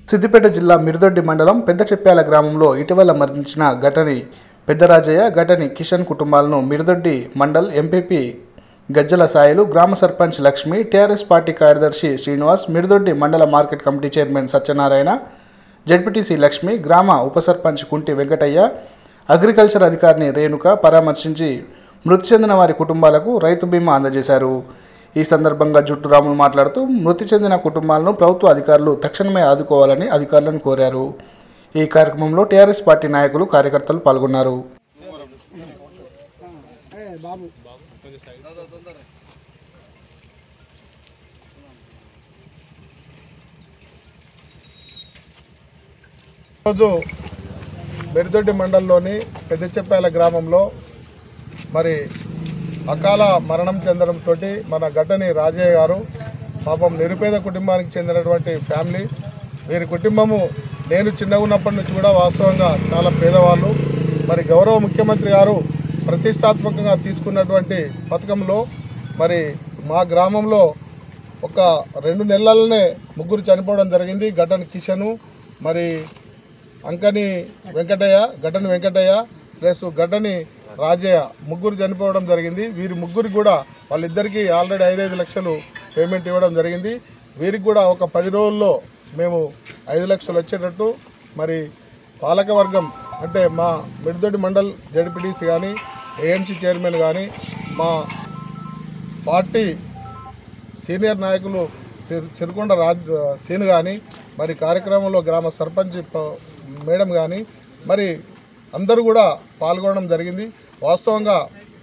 సిద్దిపేట జిల్లా మిరుదొడ్డి మండలం పెద్ద చెప్పాల గ్రామంలో ఇటీవల మరణించిన ఘటని పెద్దరాజయ్య ఘటని కిషన్ కుటుంబాలను మిరుదొడ్డి మండల్ ఎంపీపీ గజ్జల సాయిలు గ్రామ సర్పంచ్ లక్ష్మి టీఆర్ఎస్ పార్టీ కార్యదర్శి శ్రీనివాస్ మిరుదొడ్డి మండల market committee chairman Satyanarayana ZPTC Lakshmi గ్రామ ఉప సర్పంచ్ కుంటి వెంకటయ్య అగ్రికల్చర్ అధికారిని రేణుక పరామర్శించి మృతి చెందిన వారి కుటుంబాలకు రైతు బీమా అందజేశారు ఈ సందర్భంగా జుట్టు రాములు మాట్లాడుతూ మృతి చెందిన కుటుంబాలను ప్రభుత్వ అధికారులు తక్షణమే ఆదుకోవాలని అధికారులను కోరారు ఈ కార్యక్రమంలో టీఆర్ఎస్ పార్టీ నాయకులు కార్యకర్తలు పాల్గొన్నారు ఈరోజు బెరిదొడ్డి మండలంలోని పెద్దచెప్పాల గ్రామంలో మరి అకాల మరణం చెందడంతో మన ఘటని రాజయ్య గారు పాపం నిరుపేద కుటుంబానికి చెందినటువంటి ఫ్యామిలీ వీరి కుటుంబము నేను చిన్నగా ఉన్నప్పటి నుంచి కూడా వాస్తవంగా చాలా పేదవాళ్ళు మరి గౌరవ ముఖ్యమంత్రి గారు ప్రతిష్టాత్మకంగా తీసుకున్నటువంటి పథకంలో మరి మా గ్రామంలో ఒక రెండు నెలలనే ముగ్గురు చనిపోవడం జరిగింది ఘటన కిషను మరి అంకని వెంకటయ్య గడ్డని వెంకటయ్య ప్లస్ గడ్డని రాజయ్య ముగ్గురు చనిపోవడం జరిగింది వీరి ముగ్గురికి కూడా వాళ్ళిద్దరికీ ఆల్రెడీ ఐదైదు లక్షలు పేమెంట్ ఇవ్వడం జరిగింది వీరికి కూడా ఒక పది రోజుల్లో మేము ఐదు లక్షలు వచ్చేటట్టు మరి పాలకవర్గం అంటే మా మిడిదొడ్డి మండల్ జడ్పీటీసీ కానీ ఏఎంసీ చైర్మన్ కానీ మా పార్టీ సీనియర్ నాయకులు సిర్- సిరికొండ రాజ్ సీన్ కానీ మరి కార్యక్రమంలో గ్రామ సర్పంచ్ ప- మేడం కానీ మరి అందరూ కూడా పాల్గొనడం జరిగింది వాస్తవంగా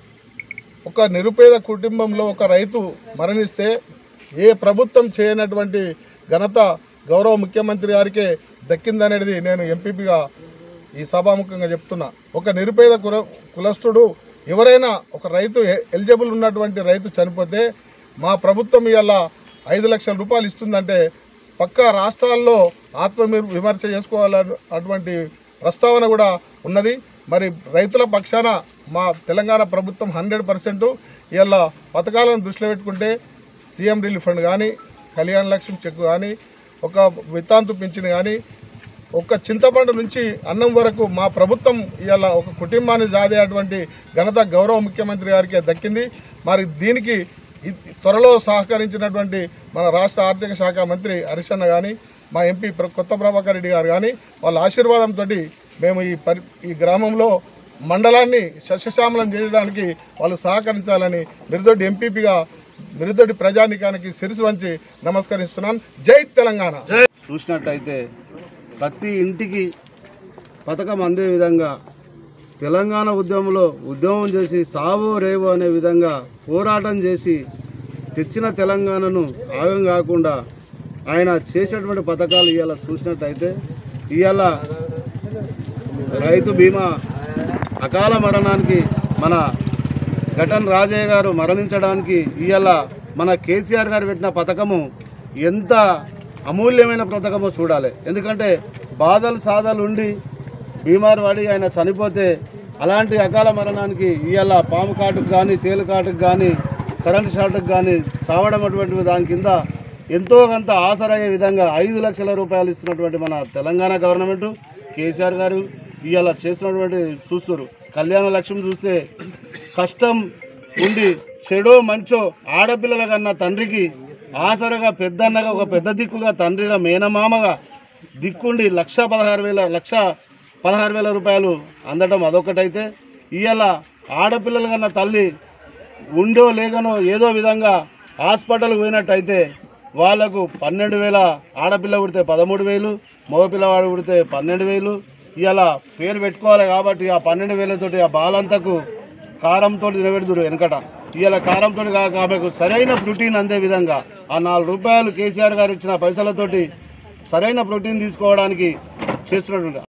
ఒక నిరుపేద కుటుంబంలో ఒక రైతు మరణిస్తే ఏ ప్రభుత్వం చేయనటువంటి ఘనత గౌరవ ముఖ్యమంత్రి గారికే దక్కిందనేది నేను ఎంపీపీగా ఈ సభాముఖంగా చెప్తున్నా ఒక నిరుపేద కుల కులస్తుడు ఎవరైనా ఒక రైతు ఎ- ఎలిజిబుల్ ఉన్నటువంటి రైతు చనిపోతే మా ప్రభుత్వం ఇవాళ ఐదు లక్షల రూపాయలు ఇస్తుందంటే పక్క రాష్ట్రాల్లో ఆత్మ విమర్శ చేసుకోవాలని అటువంటి ప్రస్తావన కూడా ఉన్నది మరి రైతుల పక్షాన మా తెలంగాణ ప్రభుత్వం హండ్రెడ్ పర్సెంట్ ఇవాళ పథకాలను దృష్టిలో పెట్టుకుంటే సీఎం రిలీఫ్ ఫండ్ కానీ కళ్యాణ లక్ష్మి చెక్ కానీ ఒక విత్తాంతు పింఛన్ కానీ ఒక చింతపండు నుంచి అన్నం వరకు మా ప్రభుత్వం ఇవాళ ఒక కుటుంబాన్ని సాధేటువంటి ఘనత గౌరవ ముఖ్యమంత్రి గారికి దక్కింది మరి దీనికి ఇ- త్వరలో సహకరించినటువంటి మన రాష్ట్ర ఆర్థిక శాఖ మంత్రి హరిశన్న కానీ మా ఎంపీ ప్ర- కొత్త ప్రభాకర్ రెడ్డి గారు కానీ వాళ్ళ ఆశీర్వాదంతో మేము ఈ పరి ఈ గ్రామంలో మండలాన్ని సస్యశ్యామలం చేయడానికి వాళ్ళు సహకరించాలని మిరుదొడ్డి ఎంపీపీగా మిరుదొడ్డి ప్రజానికానికి శిరసు వంచి నమస్కరిస్తున్నాను జై తెలంగాణ చూసినట్టయితే ప్రతి ఇంటికి పథకం అందే విధంగా తెలంగాణ ఉద్యమంలో ఉద్యమం చేసి సావో రేవో అనే విధంగా పోరాటం చేసి తెచ్చిన తెలంగాణను ఆగం కాకుండా ఆయన చేసేటువంటి పథకాలు ఇవాళ చూసినట్టయితే ఇవాళ రైతు బీమా అకాల మరణానికి మన ఘటన్ రాజయ్య గారు మరణించడానికి ఇవాళ మన కేసీఆర్ గారు పెట్టిన పథకము ఎంత అమూల్యమైన పథకమో చూడాలి ఎందుకంటే బాధలు సాధలు ఉండి బీమారు పడి ఆయన చనిపోతే అలాంటి అకాల మరణానికి ఇవాళ పాము కాటుకు కానీ తేలు కాటుకు కానీ కరెంటు షాటుకు కానీ చావడం అటువంటి దాని కింద ఎంతో కొంత ఆసరయ్యే విధంగా ఐదు లక్షల రూపాయలు ఇస్తున్నటువంటి మన తెలంగాణ గవర్నమెంట్ కేసీఆర్ గారు ఇవాళ చేస్తున్నటువంటి చూస్తున్నారు కళ్యాణ లక్ష్యం చూస్తే కష్టం ఉండి చెడో మంచో ఆడపిల్లల కన్నా తండ్రికి ఆసరగా పెద్దన్నగా ఒక పెద్ద దిక్కుగా తండ్రిగా మేనమామగా దిక్కుండి లక్ష పదహారు వేల లక్ష పదహారు వేల రూపాయలు అందడం అదొకటైతే ఇవాళ ఆడపిల్లల కన్నా తల్లి ఉండో లేకనో ఏదో విధంగా హాస్పిటల్కి పోయినట్టయితే వాళ్ళకు పన్నెండు వేల ఆడపిల్ల పుడితే పదమూడు వేలు మగపిల్లవాడు పుడితే పన్నెండు వేలు ఇలా పేరు పెట్టుకోవాలి కాబట్టి ఆ పన్నెండు వేలతోటి ఆ బాలంతకు కారంతో తినబెడుతురు వెనకట ఇవాళ కారంతో కాక ఆమెకు సరైన ప్రోటీన్ అందే విధంగా ఆ నాలుగు రూపాయలు కేసీఆర్ గారు ఇచ్చిన పైసలతోటి సరైన ప్రోటీన్ తీసుకోవడానికి చేస్తున్నటువంటి